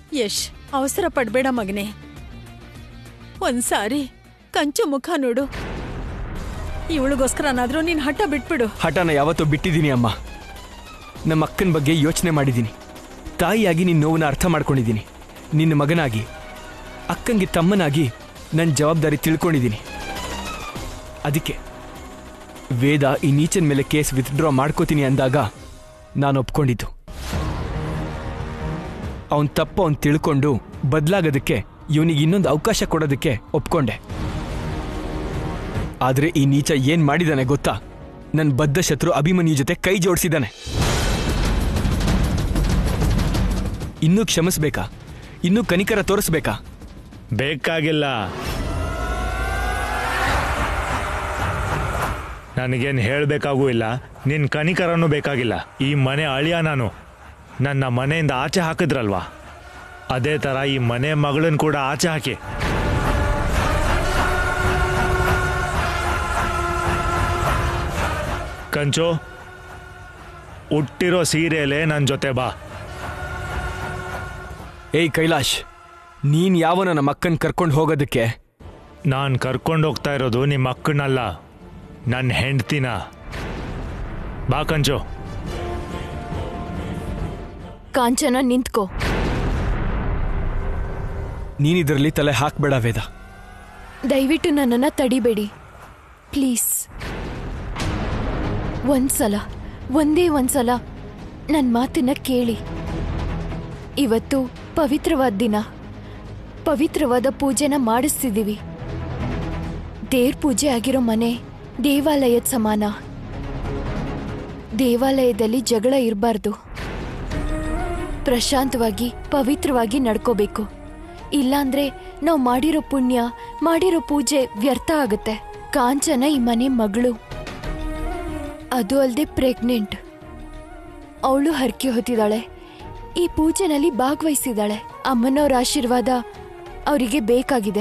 ಯಶ್ ಅವಸರ ಪಡ್ಬೇಡ ಮಗನೆ ಒಂದ್ಸಾರಿ ಕಂಚು ಮುಖ ನೋಡು ಇವಳಿಗೋಸ್ಕರನಾದ್ರೂ ನೀನ್ ಹಠ ಬಿಟ್ಬಿಡು ಹಠನ ಯಾವತ್ತೋ ಬಿಟ್ಟಿದ್ದೀನಿ ಅಮ್ಮ ನಮ್ಮ ಅಕ್ಕನ ಬಗ್ಗೆ ಯೋಚನೆ ಮಾಡಿದ್ದೀನಿ ತಾಯಿಯಾಗಿ ನಿನ್ನ ನೋವನ್ನ ಅರ್ಥ ಮಾಡ್ಕೊಂಡಿದ್ದೀನಿ ನಿನ್ನ ಮಗನಾಗಿ ಅಕ್ಕಂಗೆ ತಮ್ಮನಾಗಿ ನನ್ನ ಜವಾಬ್ದಾರಿ ತಿಳ್ಕೊಂಡಿದ್ದೀನಿ ಅದಕ್ಕೆ ವೇದ ಈ ನೀಚನ್ ಮೇಲೆ ಕೇಸ್ ವಿತ್ಡ್ರಾ ಮಾಡ್ಕೋತೀನಿ ಅಂದಾಗ ನಾನು ಒಪ್ಕೊಂಡಿದ್ದು ಅವನ್ ತಪ್ಪು ಅವ್ನು ತಿಳ್ಕೊಂಡು ಬದಲಾಗೋದಕ್ಕೆ ಇವನಿಗೆ ಇನ್ನೊಂದು ಅವಕಾಶ ಕೊಡೋದಕ್ಕೆ ಒಪ್ಕೊಂಡೆ ಆದ್ರೆ ಈ ನೀಚ ಏನ್ ಮಾಡಿದಾನೆ ಗೊತ್ತಾ ನನ್ನ ಬದ್ಧ ಶತ್ರು ಅಭಿಮನ್ಯು ಜೊತೆ ಕೈ ಜೋಡಿಸಿದಾನೆ ಇನ್ನೂ ಕ್ಷಮಿಸ್ಬೇಕಾ ಇನ್ನೂ ಕನಿಕರ ತೋರಿಸ್ಬೇಕಾ ಬೇಕಾಗಿಲ್ಲ ನನಗೇನು ಹೇಳಬೇಕಾಗೂ ಇಲ್ಲ ನಿನ್ನ ಕನಿಕರನೂ ಬೇಕಾಗಿಲ್ಲ ಈ ಮನೆ ಅಳಿಯ ನಾನು ನನ್ನ ಮನೆಯಿಂದ ಆಚೆ ಹಾಕಿದ್ರಲ್ವಾ ಅದೇ ಥರ ಈ ಮನೆ ಮಗಳನ್ನ ಕೂಡ ಆಚೆ ಹಾಕಿ ಕಂಚು ಹುಟ್ಟಿರೋ ಸೀರೆಯಲ್ಲೇ ನನ್ನ ಜೊತೆ ಬಾ ಏಯ್ ಕೈಲಾಶ್ ನೀನ್ ಯಾವನ ನಮ್ಮ ಅಕ್ಕನ್ ಕರ್ಕೊಂಡು ಹೋಗೋದಕ್ಕೆ ನಾನು ಕರ್ಕೊಂಡು ಹೋಗ್ತಾ ಇರೋದು ನಿಮ್ಮ ಅಕ್ಕನಲ್ಲ ನನ್ನ ಹೆಂಡ್ತಿನ ಬಾ ಕಂಚು ಕಾಂಚನ ನಿಂತ್ಕೋ ನೀನಿದ್ರಲ್ಲಿ ತಲೆ ಹಾಕ್ಬೇಡ ವೇದ ದಯವಿಟ್ಟು ನನ್ನನ್ನು ತಡಿಬೇಡಿ ಪ್ಲೀಸ್ ಒಂದ್ಸಲ ಒಂದೇ ಒಂದ್ಸಲ ನನ್ನ ಮಾತನ್ನ ಕೇಳಿ ಇವತ್ತು ಪವಿತ್ರವಾದ ದಿನ ಪವಿತ್ರವಾದ ಪೂಜೆನ ಮಾಡಿಸ್ತಿದ್ದೀವಿ ದೇವ್ರ ಪೂಜೆ ಆಗಿರೋ ಮನೆ ದೇವಾಲಯದ ಸಮಾನ ದೇವಾಲಯದಲ್ಲಿ ಜಗಳ ಇರಬಾರ್ದು ಪ್ರಶಾಂತವಾಗಿ ಪವಿತ್ರವಾಗಿ ನಡ್ಕೋಬೇಕು ಇಲ್ಲಾಂದ್ರೆ ನಾವು ಮಾಡಿರೋ ಪುಣ್ಯ ಮಾಡಿರೋ ಪೂಜೆ ವ್ಯರ್ಥ ಆಗುತ್ತೆ ಕಾಂಚನ ಈ ಮನೆ ಮಗಳು ಅದು ಅಲ್ಲದೆ ಪ್ರೆಗ್ನೆಂಟ್ ಅವಳು ಹರಕೆ ಹೊತ್ತಿದ್ದಾಳೆ ಈ ಪೂಜೆನಲ್ಲಿ ಭಾಗವಹಿಸಿದ್ದಾಳೆ ಅಮ್ಮನವ್ರ ಆಶೀರ್ವಾದ ಅವರಿಗೆ ಬೇಕಾಗಿದೆ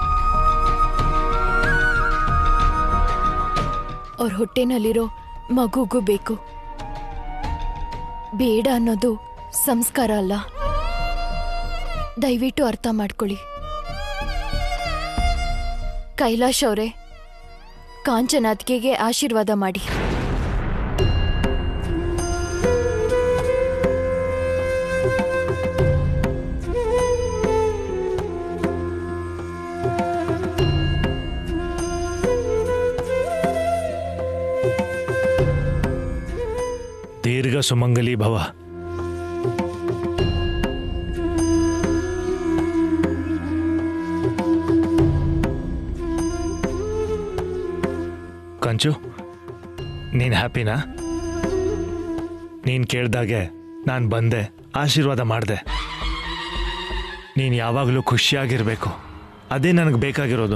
ಅವ್ರ ಹೊಟ್ಟೆನಲ್ಲಿರೋ ಮಗುಗೂ ಬೇಕು ಬೇಡ ಅನ್ನೋದು ಸಂಸ್ಕಾರ ಅಲ್ಲ ದಯವಿಟ್ಟು ಅರ್ಥ ಮಾಡ್ಕೊಳ್ಳಿ ಕೈಲಾಶ್ ಅವರೇ ಕಾಂಚನಾತ್ಗೆಗೆ ಆಶೀರ್ವಾದ ಮಾಡಿ ದೀರ್ಘ ಸುಮಂಗಲಿ ಭವ ಕಂಚು ನೀನು ಹ್ಯಾಪಿನಾ ನೀನು ಕೇಳ್ದಾಗೆ ನಾನು ಬಂದೆ ಆಶೀರ್ವಾದ ಮಾಡಿದೆ ನೀನು ಯಾವಾಗಲೂ ಖುಷಿಯಾಗಿರಬೇಕು ಅದೇ ನನಗೆ ಬೇಕಾಗಿರೋದು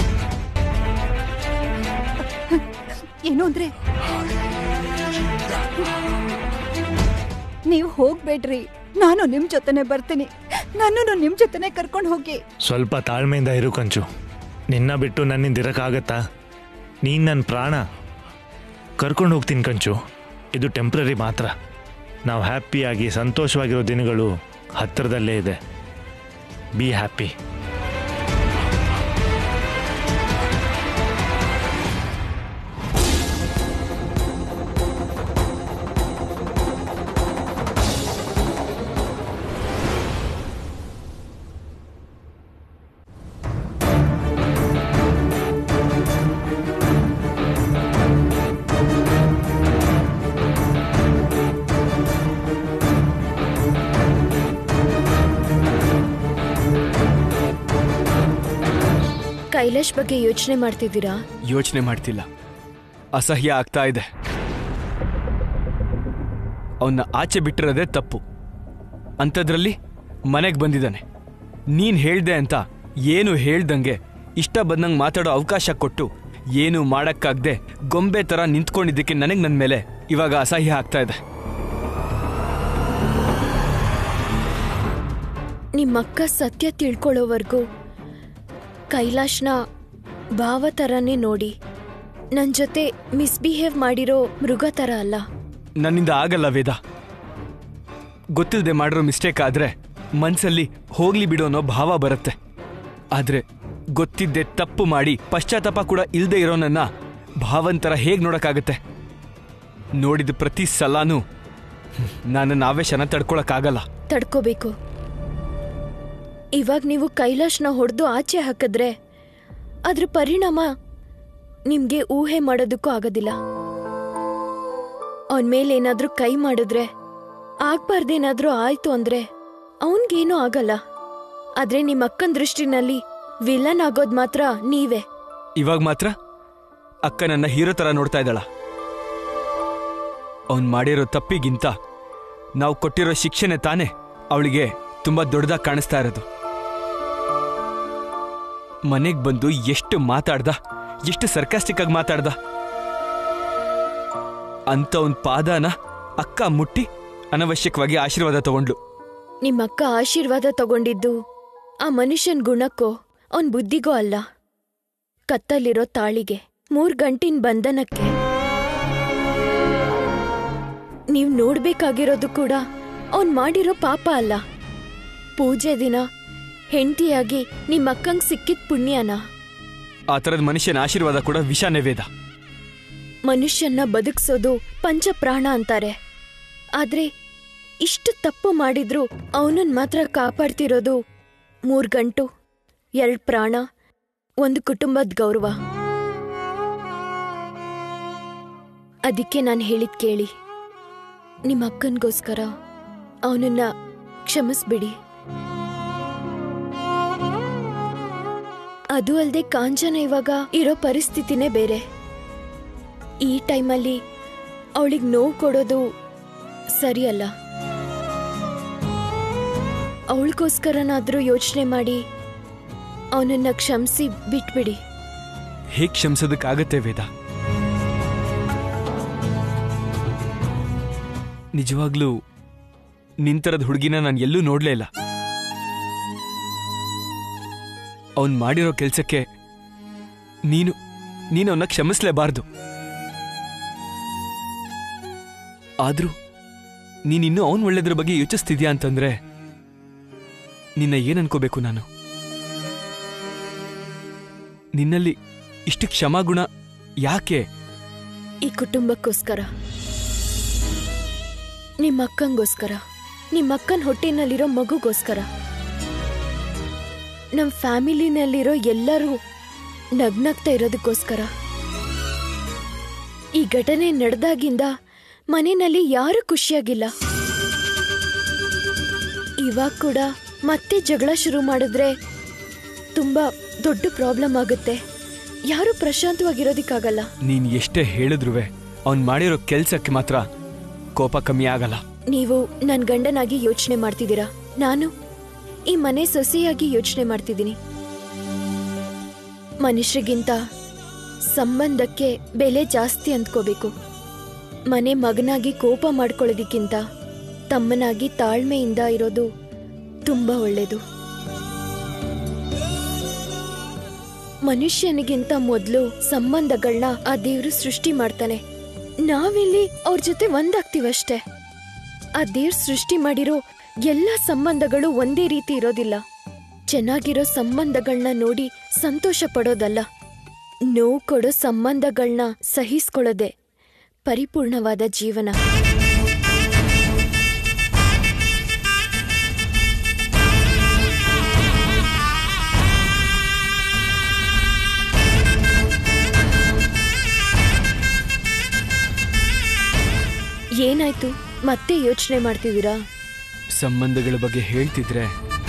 ಏನು ಅಂದ್ರೆ ನೀವು ಹೋಗ್ಬೇಡ್ರಿ ನಾನು ನಿಮ್ ಜೊತೆನೆ ಬರ್ತೀನಿ ನನ್ನನ್ನು ನಿಮ್ ಜೊತೆನೆ ಕರ್ಕೊಂಡು ಹೋಗಿ ಸ್ವಲ್ಪ ತಾಳ್ಮೆಯಿಂದ ಇರು ಕಂಚು ನಿನ್ನ ಬಿಟ್ಟು ನನ್ನಿಂದ ಇರೋಕ್ಕಾಗತ್ತಾ ನೀನು ನನ್ನ ಪ್ರಾಣ ಕರ್ಕೊಂಡು ಹೋಗ್ತೀನಿ ಕಂಚು ಇದು ಟೆಂಪ್ರರಿ ಮಾತ್ರ ನಾವು ಹ್ಯಾಪಿಯಾಗಿ ಸಂತೋಷವಾಗಿರೋ ದಿನಗಳು ಹತ್ತಿರದಲ್ಲೇ ಇದೆ ಬಿ ಹ್ಯಾಪಿ ಕೈಲಾಶ್ ಬಗ್ಗೆ ಯೋಚನೆ ಮಾಡ್ತಿದ್ದೀರಾ ಯೋಚನೆ ಮಾಡ್ತಿಲ್ಲ ಅಸಹ್ಯ ಆಗ್ತಾ ಇದೆ ಅವನ್ನ ಆಚೆ ಬಿಟ್ಟಿರೋದೇ ತಪ್ಪು ಅಂಥದ್ರಲ್ಲಿ ಮನೆಗೆ ಬಂದಿದ್ದಾನೆ ನೀನ್ ಹೇಳ್ದೆ ಅಂತ ಏನು ಹೇಳ್ದಂಗೆ ಇಷ್ಟ ಬಂದಂಗೆ ಮಾತಾಡೋ ಅವಕಾಶ ಕೊಟ್ಟು ಏನು ಮಾಡಕ್ಕಾಗ್ದೆ ಗೊಂಬೆ ಥರ ನಿಂತ್ಕೊಂಡಿದ್ದಕ್ಕೆ ನನಗೆ ನನ್ನ ಮೇಲೆ ಇವಾಗ ಅಸಹ್ಯ ಆಗ್ತಾ ಇದೆ ನಿಮ್ಮಕ್ಕ ಸತ್ಯ ತಿಳ್ಕೊಳ್ಳೋವರೆಗೂ ಕೈಲಾಶ್ನ ಭಾವ ಥರನೇ ನೋಡಿ ನನ್ನ ಜೊತೆ ಮಿಸ್ಬಿಹೇವ್ ಮಾಡಿರೋ ಮೃಗ ಥರ ಅಲ್ಲ ನನ್ನಿಂದ ಆಗಲ್ಲ ವೇದ ಗೊತ್ತಿಲ್ಲದೆ ಮಾಡಿರೋ ಮಿಸ್ಟೇಕ್ ಆದ್ರೆ ಮನ್ಸಲ್ಲಿ ಹೋಗ್ಲಿ ಬಿಡು ಅನ್ನೋ ಭಾವ ಬರುತ್ತೆ ಆದ್ರೆ ಗೊತ್ತಿದ್ದೆ ತಪ್ಪು ಮಾಡಿ ಪಶ್ಚಾತ್ತಾಪ ಕೂಡ ಇಲ್ದೇ ಇರೋನನ್ನ ಭಾವಂತರ ಹೇಗ್ ನೋಡಕ್ಕಾಗತ್ತೆ ನೋಡಿದ ಪ್ರತಿ ಸಲನೂ ನನ್ನ ಆವೇಶನ ತಡ್ಕೊಳಕ್ಕಾಗಲ್ಲ ತಡ್ಕೋಬೇಕು ಇವಾಗ ನೀವು ಕೈಲಾಶ್ನ ಹೊಡೆದು ಆಚೆ ಹಾಕಿದ್ರೆ ಅದ್ರ ಪರಿಣಾಮ ನಿಮ್ಗೆ ಊಹೆ ಮಾಡೋದಕ್ಕೂ ಆಗೋದಿಲ್ಲ ಅವನ್ ಮೇಲೆ ಏನಾದ್ರೂ ಕೈ ಮಾಡಿದ್ರೆ ಆಗ್ಬಾರ್ದೇನಾದ್ರೂ ಆಯ್ತು ಅಂದ್ರೆ ಅವನ್ಗೇನೂ ಆಗಲ್ಲ ಆದ್ರೆ ನಿಮ್ಮ ಅಕ್ಕನ ದೃಷ್ಟಿನಲ್ಲಿ ವಿಲನ್ ಆಗೋದ್ ಮಾತ್ರ ನೀವೇ ಇವಾಗ ಮಾತ್ರ ಅಕ್ಕ ನನ್ನ ಹೀರೋ ತರ ನೋಡ್ತಾ ಇದ್ದಾಳ ಅವನ್ ಮಾಡಿರೋ ತಪ್ಪಿಗಿಂತ ನಾವು ಕೊಟ್ಟಿರೋ ಶಿಕ್ಷೆನೆ ತಾನೇ ಅವಳಿಗೆ ತುಂಬಾ ದೊಡ್ಡದಾಗಿ ಕಾಣಿಸ್ತಾ ಇರೋದು ಮನೆಗ್ ಬಂದು ಎಷ್ಟು ಮಾತಾಡ್ದ ಎಷ್ಟು ಸರ್ಕಾಸ್ಟಿಕ್ ಆಗಿ ಮಾತಾಡ್ದ ಅಂತ ಒಂದ್ ಪಾದನ ಅಕ್ಕ ಮುಟ್ಟಿ ಅನವಶ್ಯಕವಾಗಿ ಆಶೀರ್ವಾದ ತಗೊಂಡ್ಲು ನಿಮ್ಮ ಅಕ್ಕ ಆಶೀರ್ವಾದ ತಗೊಂಡಿದ್ದು ಆ ಮನುಷ್ಯನ್ ಗುಣಕ್ಕೋ ಅವನ್ ಬುದ್ಧಿಗೋ ಅಲ್ಲ ಕತ್ತಲಿರೋ ತಾಳಿಗೆ ಮೂರ್ ಗಂಟಿನ ಬಂಧನಕ್ಕೆ ನೀವ್ ನೋಡ್ಬೇಕಾಗಿರೋದು ಕೂಡ ಅವನ್ ಮಾಡಿರೋ ಪಾಪ ಅಲ್ಲ ಪೂಜೆ ದಿನ ಹೆಂಡತಿಯಾಗಿ ನಿಮ್ಮ ಅಕ್ಕಂಗ್ ಸಿಕ್ಕಿದ್ ಪುಣ್ಯನ ಆ ಥರದ ಮನುಷ್ಯನ ಆಶೀರ್ವಾದ ಕೂಡ ವಿಷಾನೇ ವೇದ ಮನುಷ್ಯನ್ನ ಬದುಕ್ಸೋದು ಪಂಚಪ್ರಾಣ ಅಂತಾರೆ ಆದ್ರೆ ಇಷ್ಟು ತಪ್ಪು ಮಾಡಿದ್ರು ಅವನನ್ನ ಮಾತ್ರ ಕಾಪಾಡ್ತಿರೋದು ಮೂರ್ ಗಂಟು ಎರಡ್ ಪ್ರಾಣ ಒಂದು ಕುಟುಂಬದ ಗೌರವ ಅದಕ್ಕೆ ನಾನು ಹೇಳಿದ್ ಕೇಳಿ ನಿಮ್ಮ ಅಕ್ಕನ್ಗೋಸ್ಕರ ಅವನನ್ನ ಕ್ಷಮಿಸ್ಬಿಡಿ ಅದು ಅಲ್ಲದೆ ಕಾಂಚನ ಇವಾಗ ಇರೋ ಪರಿಸ್ಥಿತಿನೇ ಬೇರೆ ಈ ಟೈಮಲ್ಲಿ ಅವಳಿಗೆ ನೋವು ಕೊಡೋದು ಸರಿಯಲ್ಲ ಅವಳಿಗೋಸ್ಕರನಾದ್ರೂ ಯೋಚನೆ ಮಾಡಿ ಅವನನ್ನ ಕ್ಷಮಿಸಿ ಬಿಟ್ಬಿಡಿ ಹೇಗ್ ಕ್ಷಮಿಸೋದಕ್ಕಾಗತ್ತೆ ವೇದ ನಿಜವಾಗ್ಲೂ ನಿಂತರದ ಹುಡುಗಿನ ನಾನು ಎಲ್ಲೂ ನೋಡ್ಲೇ ಇಲ್ಲ ಅವನ್ ಮಾಡಿರೋ ಕೆಲ್ಸಕ್ಕೆ ನೀನು ನೀನು ಅವನ್ನ ಕ್ಷಮಿಸ್ಲೇಬಾರ್ದು ಆದ್ರೂ ನೀನಿನ್ನೂ ಅವನ್ ಒಳ್ಳೆದ್ರ ಬಗ್ಗೆ ಯೋಚಿಸ್ತಿದ್ಯಾ ಅಂತಂದ್ರೆ ನಿನ್ನ ಏನ್ ಅನ್ಕೋಬೇಕು ನಾನು ನಿನ್ನಲ್ಲಿ ಇಷ್ಟು ಕ್ಷಮಾಗುಣ ಯಾಕೆ ಈ ಕುಟುಂಬಕ್ಕೋಸ್ಕರ ನಿಮ್ಮ ಅಕ್ಕಂಗೋಸ್ಕರ ನಿಮ್ಮ ಅಕ್ಕನ ಹೊಟ್ಟೆನಲ್ಲಿರೋ ಮಗುಗೋಸ್ಕರ ನಮ್ಮ ಫ್ಯಾಮಿಲಿನಲ್ಲಿರೋ ಎಲ್ಲರೂ ನಗ್ನಗ್ತಾ ಇರೋದಕ್ಕೋಸ್ಕರ ಈ ಘಟನೆ ನಡೆದಾಗಿಂದ ಮನೆಯಲ್ಲಿ ಯಾರೂ ಖುಷಿಯಾಗಿಲ್ಲ ಇವಾಗ ಕೂಡ ಮತ್ತೆ ಜಗಳ ಶುರು ಮಾಡಿದ್ರೆ ತುಂಬಾ ದೊಡ್ಡ ಪ್ರಾಬ್ಲಮ್ ಆಗುತ್ತೆ ಯಾರು ಪ್ರಶಾಂತವಾಗಿರೋದಿಕ್ಕಾಗಲ್ಲ ನೀನ್ ಎಷ್ಟೇ ಹೇಳಿದ್ರುವೆ ಅವ್ನ್ ಮಾಡಿರೋ ಕೆಲ್ಸಕ್ಕೆ ಮಾತ್ರ ಕೋಪ ಕಮ್ಮಿ ಆಗಲ್ಲ ನೀವು ನನ್ ಗಂಡನಾಗಿ ಯೋಚನೆ ಮಾಡ್ತಿದ್ದೀರಾ ನಾನು ಈ ಮನೆ ಸೊಸೆಯಾಗಿ ಯೋಚನೆ ಮಾಡ್ತಿದ್ದೀನಿ ಮನುಷ್ಯರಿಗಿಂತ ಸಂಬಂಧಕ್ಕೆ ಬೆಲೆ ಜಾಸ್ತಿ ಅಂದ್ಕೋಬೇಕು ಮನೆ ಮಗನಾಗಿ ಕೋಪ ಮಾಡ್ಕೊಳ್ಳೋದಕ್ಕಿಂತ ತಮ್ಮನಾಗಿ ತಾಳ್ಮೆಯಿಂದ ಇರೋದು ತುಂಬಾ ಒಳ್ಳೇದು ಮನುಷ್ಯನಿಗಿಂತ ಮೊದಲು ಸಂಬಂಧಗಳನ್ನ ಆ ದೇವ್ರು ಸೃಷ್ಟಿ ಮಾಡ್ತಾನೆ ನಾವಿಲ್ಲಿ ಅವ್ರ ಜೊತೆ ಒಂದಾಗ್ತೀವಷ್ಟೇ ಆ ದೇವ್ರ ಸೃಷ್ಟಿ ಮಾಡಿರೋ ಎಲ್ಲ ಸಂಬಂಧಗಳು ಒಂದೇ ರೀತಿ ಇರೋದಿಲ್ಲ ಚೆನ್ನಾಗಿರೋ ಸಂಬಂಧಗಳನ್ನ ನೋಡಿ ಸಂತೋಷ ಪಡೋದಲ್ಲ ನೋವು ಕೊಡೋ ಸಂಬಂಧಗಳನ್ನ ಸಹಿಸ್ಕೊಳ್ಳೋದೆ ಪರಿಪೂರ್ಣವಾದ ಜೀವನ ಏನಾಯ್ತು ಮತ್ತೆ ಯೋಚನೆ ಮಾಡ್ತಿದ್ದೀರಾ ಸಂಬಂಧಗಳ ಬಗ್ಗೆ ಹೇಳ್ತಿದ್ರೆ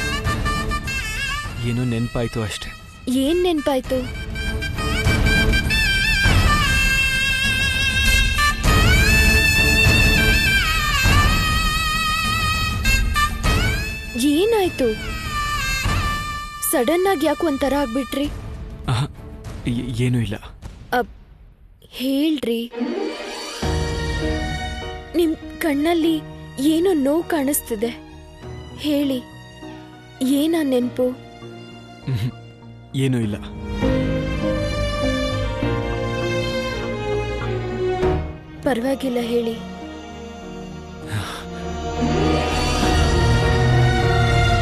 ಏನೋ ನೆನ್ಪಾಯ್ತು ಅಷ್ಟೆ ಏನ್ ನೆನ್ಪಾಯ್ತು ಏನಾಯ್ತು ಸಡನ್ ಆಗಿ ಯಾಕೆ ಒಂಥರ ಆಗ್ಬಿಟ್ರಿ ಆಹಾ, ಏ- ಏನೂ ಇಲ್ಲ ಅಬ್ ಹೇಳ್ರಿ ನಿಮ್ ಕಣ್ಣಲ್ಲಿ ಏನೋ ನೋವು ಕಾಣಿಸ್ತಿದೆ ಹೇಳಿ ಏನ ನೆನ್ಪು ಮ್ಹೂ. ಏನೂ ಇಲ್ಲ ಪರವಾಗಿಲ್ಲ ಹೇಳಿ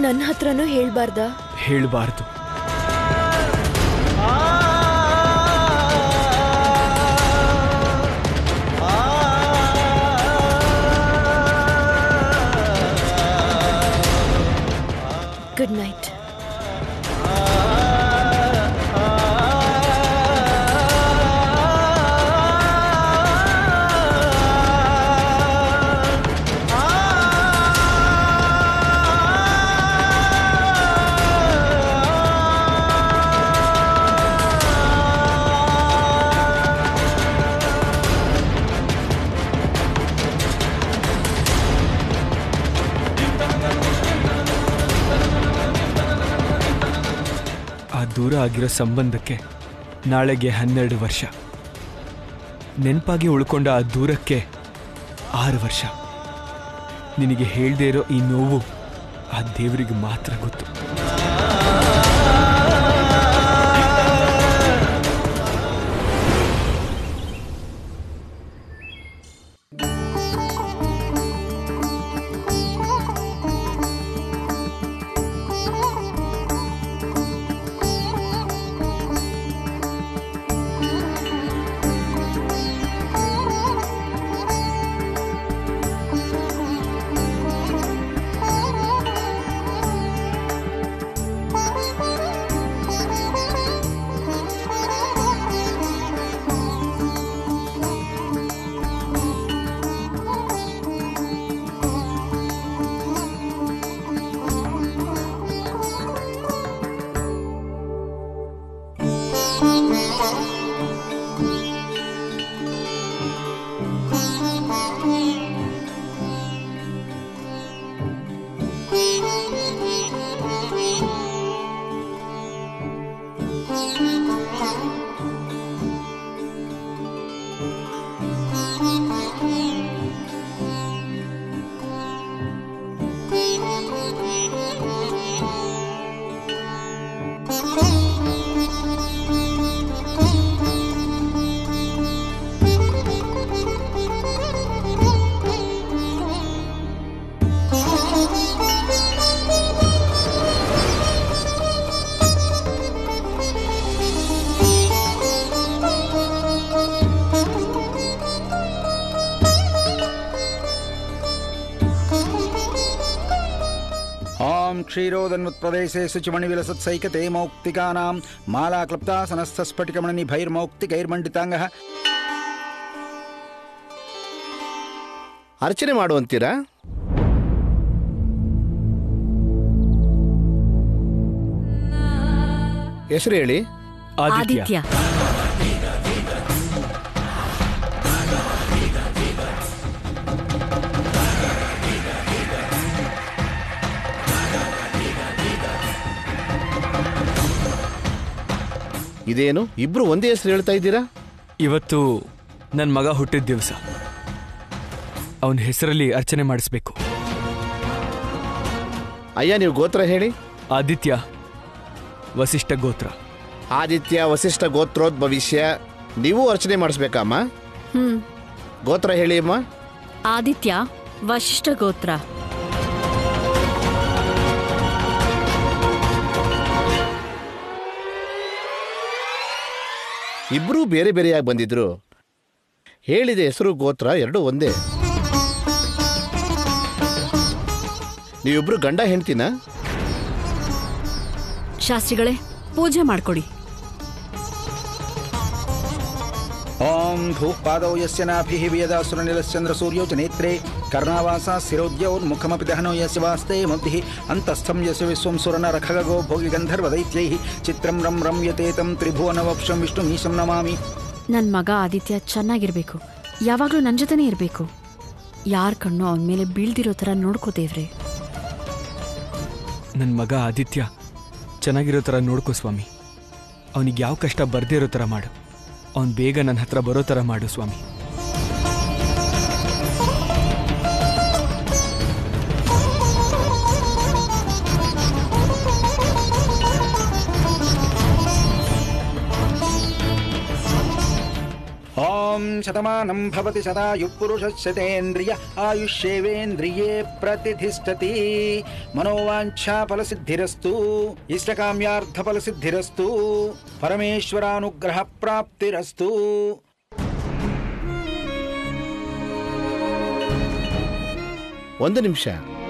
ನನ್ನ ಹತ್ರನೂ ಹೇಳ್ಬಾರ್ದಾ ಹೇಳಬಾರ್ದು ಗುಡ್ ನೈಟ್ ಆ ದೂರ ಆಗಿರೋ ಸಂಬಂಧಕ್ಕೆ ನಾಳೆಗೆ ಹನ್ನೆರಡು ವರ್ಷ ನೆನಪಾಗಿ ಉಳ್ಕೊಂಡ ಆ ದೂರಕ್ಕೆ ಆರು ವರ್ಷ ನಿನಗೆ ಹೇಳದೇ ಇರೋ ಈ ನೋವು ಆ ದೇವರಿಗೆ ಮಾತ್ರ ಗೊತ್ತು ॐ क्षीरोदन्मुत्प्रदेशे शुचिमणिविलसत्सैकते मौक्तिकानां मालाक्लुप्तासनस्थस्फटिकमणिभैर्मौक्तिकैर्मण्डिताङ्गः ಅರ್ಚನೆ ಮಾಡುವಂತೀರಾ ಹೆಸರು ಹೇಳಿ ಆದಿತ್ಯ ಇದೇನು ಇಬ್ರು ಒಂದೇ ಹೆಸರು ಹೇಳ್ತಾ ಇದ್ದೀರಾ ಇವತ್ತು ನನ್ನ ಮಗ ಹುಟ್ಟಿದ ದಿವಸ ಅವನ ಹೆಸರಲ್ಲಿ ಅರ್ಚನೆ ಮಾಡಿಸ್ಬೇಕು ಅಯ್ಯ ನೀವು ಗೋತ್ರ ಹೇಳಿ ಆದಿತ್ಯ ವಸಿಷ್ಠ ಗೋತ್ರ ಆದಿತ್ಯ ವಸಿಷ್ಠ ಗೋತ್ರೋದ್ ಭವಿಷ್ಯ ನೀವು ಅರ್ಚನೆ ಮಾಡಿಸ್ಬೇಕಮ್ಮ ಹ್ಮ್ ಗೋತ್ರ ಹೇಳಿ ಅಮ್ಮ ಆದಿತ್ಯ ವಶಿಷ್ಠ ಗೋತ್ರ ಇಬ್ಬರೂ ಬೇರೆ ಬೇರೆಯಾಗಿ ಬಂದಿದ್ರು ಹೇಳಿದ ಹೆಸರು ಗೋತ್ರ ಎರಡೂ ಒಂದೇ ನೀವಿಬ್ರು ಗಂಡ ಹೆಂಡ್ತಿನ ಶಾಸ್ತ್ರಿಗಳೇ ಪೂಜೆ ಮಾಡ್ಕೊಡಿ ॐ धूपादौ यस्य नाभिः वेदासुरनिलश्चन्द्रसूर्यौ च नेत्रे कर्णावासा शिरोद्यौर्मुखमपि दहनो यस्य वास्ते मुग्धिः अन्तस्थं यस्य विश्वं सुरनरखगो भोगिगन्धर्वदैत्यैः चित्रं रं रम्यते तं त्रिभुवनवक्षं विष्णुमीशं नमामि ನನ್ನ ಮಗ ಆದಿತ್ಯ ಚೆನ್ನಾಗಿರ್ಬೇಕು ಯಾವಾಗಲೂ ನನ್ನ ಜೊತೆನೇ ಇರಬೇಕು ಯಾರ ಕಣ್ಣು ಅವನ ಮೇಲೆ ಬೀಳ್ದಿರೋ ಥರ ನೋಡ್ಕೋತೇವ್ರೆ ನನ್ನ ಮಗ ಆದಿತ್ಯ ಚೆನ್ನಾಗಿರೋ ಥರ ನೋಡ್ಕೋ ಸ್ವಾಮಿ ಅವನಿಗೆ ಯಾವ ಕಷ್ಟ ಬರ್ದೇ ಇರೋ ಥರ ಮಾಡು ಅವನು ಬೇಗ ನನ್ನ ಹತ್ರ ಬರೋ ಥರ ಮಾಡು ಸ್ವಾಮಿ ॐ ಶತಮಾನಂ ಭವತಿ ಸದಾಯು ಪುರುಷ ಶತೇಂದ್ರಿಯ ಆಯುಷ್ಯೇವೇಂದ್ರಿಯೇ ಪ್ರತಿಷ್ಠತಿ ಮನೋವಾಂಛಾ ಫಲಸಿದ್ಧಿರಸ್ತು ಇಷ್ಟಕಾಮ್ಯಾರ್ಥ ಫಲಸಿದ್ಧಿರಸ್ತು ಪರಮೇಶ್ವರಾನುಗ್ರಹ ಪ್ರಾಪ್ತಿರಸ್ತು ಒಂದು ನಿಮಿಷ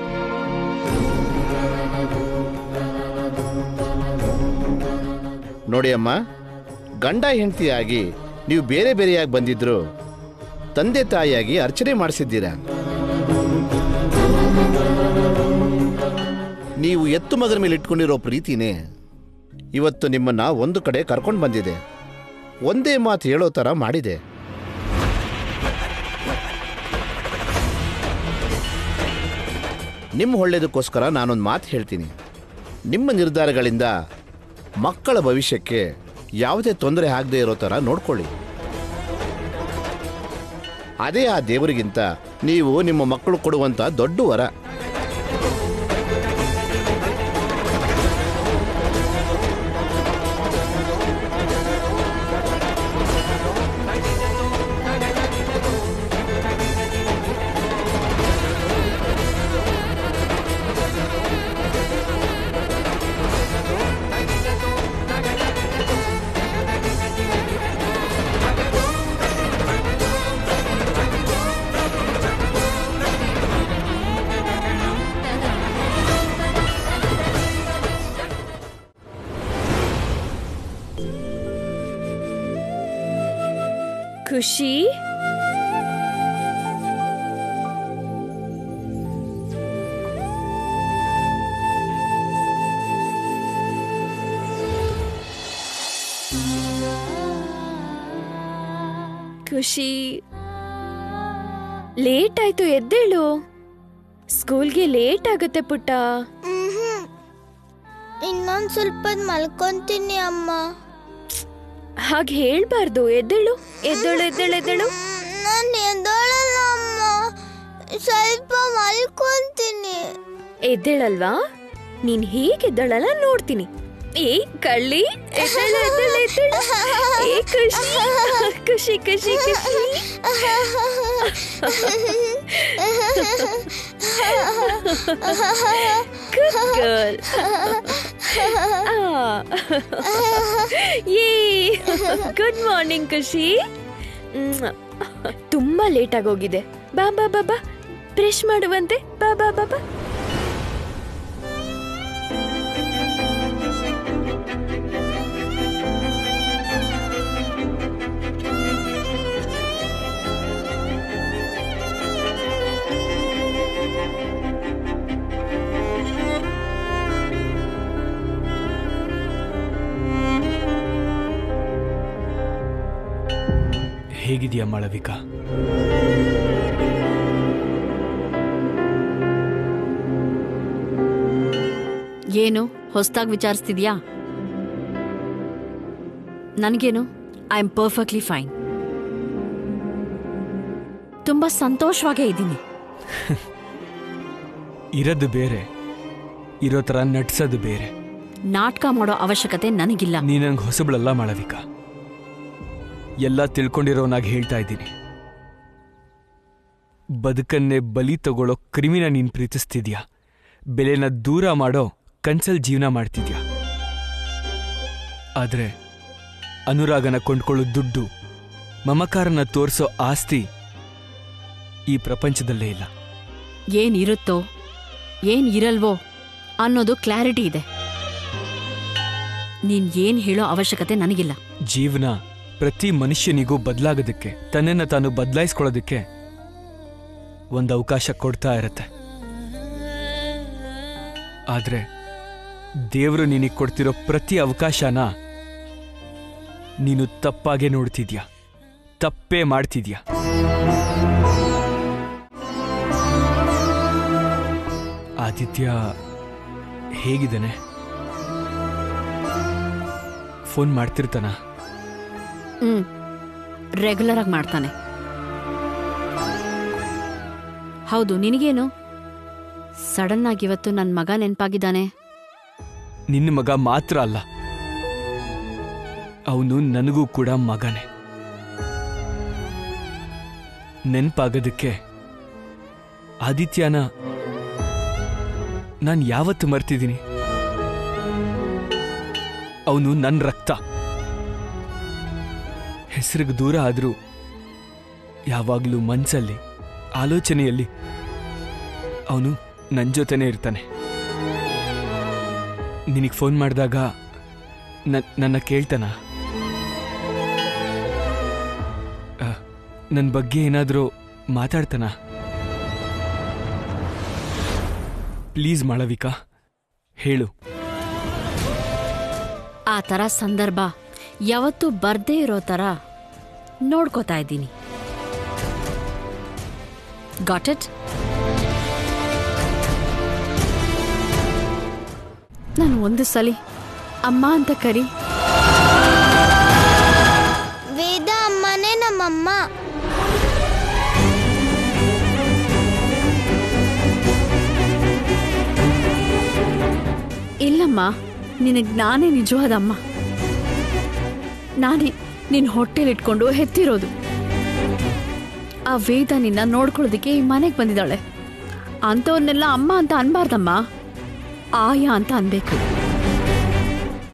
ನೋಡಿ ಅಮ್ಮ ಗಂಡ ಹೆಂಡತಿಯಾಗಿ ನೀವು ಬೇರೆ ಬೇರೆಯಾಗಿ ಬಂದಿದ್ರು ತಂದೆ ತಾಯಿಯಾಗಿ ಅರ್ಚನೆ ಮಾಡಿಸಿದ್ದೀರಾ ನೀವು ಎತ್ತು ಮಗನ ಮೇಲೆ ಇಟ್ಕೊಂಡಿರೋ ಪ್ರೀತಿನೇ ಇವತ್ತು ನಿಮ್ಮನ್ನ ಒಂದು ಕಡೆ ಕರ್ಕೊಂಡು ಬಂದಿದೆ ಒಂದೇ ಮಾತು ಹೇಳೋ ಥರ ಮಾಡಿದೆ ನಿಮ್ಮ ಒಳ್ಳೇದಕ್ಕೋಸ್ಕರ ನಾನೊಂದು ಮಾತು ಹೇಳ್ತೀನಿ ನಿಮ್ಮ ನಿರ್ಧಾರಗಳಿಂದ ಮಕ್ಕಳ ಭವಿಷ್ಯಕ್ಕೆ ಯಾವುದೇ ತೊಂದರೆ ಆಗದೆ ಇರೋ ಥರ ನೋಡ್ಕೊಳ್ಳಿ ಅದೇ ಆ ದೇವರಿಗಿಂತ ನೀವು ನಿಮ್ಮ ಮಕ್ಕಳು ಕೊಡುವಂಥ ದೊಡ್ಡ ವರ ಖುಷಿ ಖುಷಿ ಲೇಟ್ ಆಯ್ತು ಎದ್ದೇಳು ಸ್ಕೂಲ್ಗೆ ಲೇಟ್ ಆಗುತ್ತೆ ಪುಟ್ಟ ಇನ್ನೊಂದ್ ಸ್ವಲ್ಪ ಹೊತ್ತು ಮಲ್ಕೊಂತೀನಿ ಅಮ್ಮ ಹಾಗೆ ಹೇಳ್ಬಾರ್ದು ಎದ್ದೇಳು ಎದ್ದೇಳು ಎದ್ದೇಳು ಎದ್ದೇಳು ನಾನು ಎದ್ದೋಳಲ್ಲ ಅಮ್ಮ ಸ್ವಲ್ಪ ಮಲ್ಕೊಂತೀನಿ ಎದ್ದೇಳಲ್ವಾ ನೀನ್ ಹೀಗೆ ಎದ್ದೇಳಲ್ಲ ನೋಡ್ತೀನಿ ಏ ಕಳ್ಳಿ ಎದ್ದೇಳು ಎದ್ದೇಳು ಎದ್ದೇಳು ಏ ಖುಷಿ ಖುಷಿ ಖುಷಿ ಖುಷಿ Good girl. Ah. Yay. Good morning Khushi hmm. ತುಂಬಾ ಲೇಟ್ ಆಗೋಗಿದೆ ಬಾ ಬಾ ಬಾ ಬಾ ಬ್ರಷ್ ಮಾಡುವಂತೆ ಬಾ ಬಾ ಬಾ ಬಾ ಹೇಗಿದೆಯಾ ಮಾಳವಿಕಾ ಏನು ಹೊಸ್ದಾಗಿ ವಿಚಾರಿಸ್ತಿದ್ಯಾ ನನಗೇನು ಐ ಆಮ್ ಪರ್ಫೆಕ್ಟ್ಲಿ ಫೈನ್ ತುಂಬಾ ಸಂತೋಷವಾಗೇ ಇದ್ದೀನಿ ಇರೋದು ಬೇರೆ ಇರೋ ಥರ ನಡ್ಸೋದು ಬೇರೆ ನಾಟಕ ಮಾಡೋ ಅವಶ್ಯಕತೆ ನನಗಿಲ್ಲ ನೀ ನಂಗೆ ಹೊಸಬಳಲ್ಲ ಮಾಳವಿಕಾ ಎಲ್ಲ ತಿಳ್ಕೊಂಡಿರೋನಾಗಿ ಹೇಳ್ತಾ ಇದ್ದೀನಿ ಬದುಕನ್ನೇ ಬಲಿ ತಗೊಳ್ಳೋ ಕ್ರಿಮಿನ ನೀನ್ ಪ್ರೀತಿಸ್ತಿದ್ಯಾ ಬೆಲೆನ ದೂರ ಮಾಡೋ ಕನ್ಸಲ್ ಜೀವನ ಮಾಡ್ತಿದ್ಯಾ ಆದ್ರೆ ಅನುರಾಗನ ಕೊಂಡ್ಕೊಳ್ಳೋ ದುಡ್ಡು ಮಮಕಾರನ ತೋರಿಸೋ ಆಸ್ತಿ ಈ ಪ್ರಪಂಚದಲ್ಲೇ ಇಲ್ಲ ಏನ್ ಇರುತ್ತೋ ಏನ್ ಇರಲ್ವೋ ಅನ್ನೋದು ಕ್ಲಾರಿಟಿ ಇದೆ ನೀನ್ ಏನ್ ಹೇಳೋ ಅವಶ್ಯಕತೆ ನನಗಿಲ್ಲ ಜೀವನ ಪ್ರತಿ ಮನುಷ್ಯನಿಗೂ ಬದಲಾಗೋದಕ್ಕೆ ತನ್ನನ್ನು ತಾನು ಬದಲಾಯಿಸ್ಕೊಳ್ಳೋದಕ್ಕೆ ಒಂದು ಅವಕಾಶ ಕೊಡ್ತಾ ಇರತ್ತೆ ಆದ್ರೆ ದೇವರು ನಿನಗೆ ಕೊಡ್ತಿರೋ ಪ್ರತಿ ಅವಕಾಶನ ನೀನು ತಪ್ಪಾಗೆ ನೋಡ್ತಿದ್ಯಾ ತಪ್ಪೇ ಮಾಡ್ತಿದ್ಯಾ ಆದಿತ್ಯ ಹೇಗಿದ್ದಾನೆ ಫೋನ್ ಮಾಡ್ತಿರ್ತಾನ ಹ್ಮ್ ರೆಗ್ಯುಲರ್ ಆಗಿ ಮಾಡ್ತಾನೆ ಹೌದು ನಿನಗೇನು ಸಡನ್ ಆಗಿ ಇವತ್ತು ನನ್ನ ಮಗ ನೆನಪಾಗಿದ್ದಾನೆ ನಿನ್ನ ಮಗ ಮಾತ್ರ ಅಲ್ಲ ಅವನು ನನಗೂ ಕೂಡ ಮಗನೇ ನೆನ್ಪಾಗೋದಕ್ಕೆ ಆದಿತ್ಯನ ನಾನು ಯಾವತ್ತು ಮರ್ತಿದ್ದೀನಿ ಅವನು ನನ್ನ ರಕ್ತ ಹೆಸರಿಗೆ ದೂರ ಆದರೂ ಯಾವಾಗಲೂ ಮನ್ಸಲ್ಲಿ ಆಲೋಚನೆಯಲ್ಲಿ ಅವನು ನನ್ನ ಜೊತೆನೇ ಇರ್ತಾನೆ ನಿನಗೆ ಫೋನ್ ಮಾಡಿದಾಗ ನನ್ನ ಕೇಳ್ತಾನ ನನ್ನ ಬಗ್ಗೆ ಏನಾದರೂ ಮಾತಾಡ್ತಾನ ಪ್ಲೀಸ್ ಮಾಳವಿಕಾ ಹೇಳು ಆ ಥರ ಸಂದರ್ಭ ಯಾವತ್ತೂ ಬರ್ದೇ ಇರೋ ಥರ ನೋಡ್ಕೋತಾ ಇದ್ದೀನಿ ಗಾಟ್ ಇಟ್ ನಾನು ಒಂದು ಸಲಿ ಅಮ್ಮ ಅಂತ ಕರಿ ವೇದ ಅಮ್ಮನೇ ನಮ್ಮಮ್ಮ ಇಲ್ಲಮ್ಮ ನಿನಗೆ ನಾನೇ ನಿಜವಾದ ಅಮ್ಮ ನಾನೇ ನಿನ್ನ ಹೊಟ್ಟೆಲಿಟ್ಕೊಂಡು ಹೆತ್ತಿರೋದು ಆ ವೇದ ನಿನ್ನ ನೋಡ್ಕೊಳ್ಳೋದಕ್ಕೆ ಈ ಮನೆಗೆ ಬಂದಿದ್ದಾಳೆ ಅಂಥವ್ರನ್ನೆಲ್ಲ ಅಮ್ಮ ಅಂತ ಅನ್ಬಾರ್ದಮ್ಮ ಆಯ ಅಂತ ಅನ್ಬೇಕು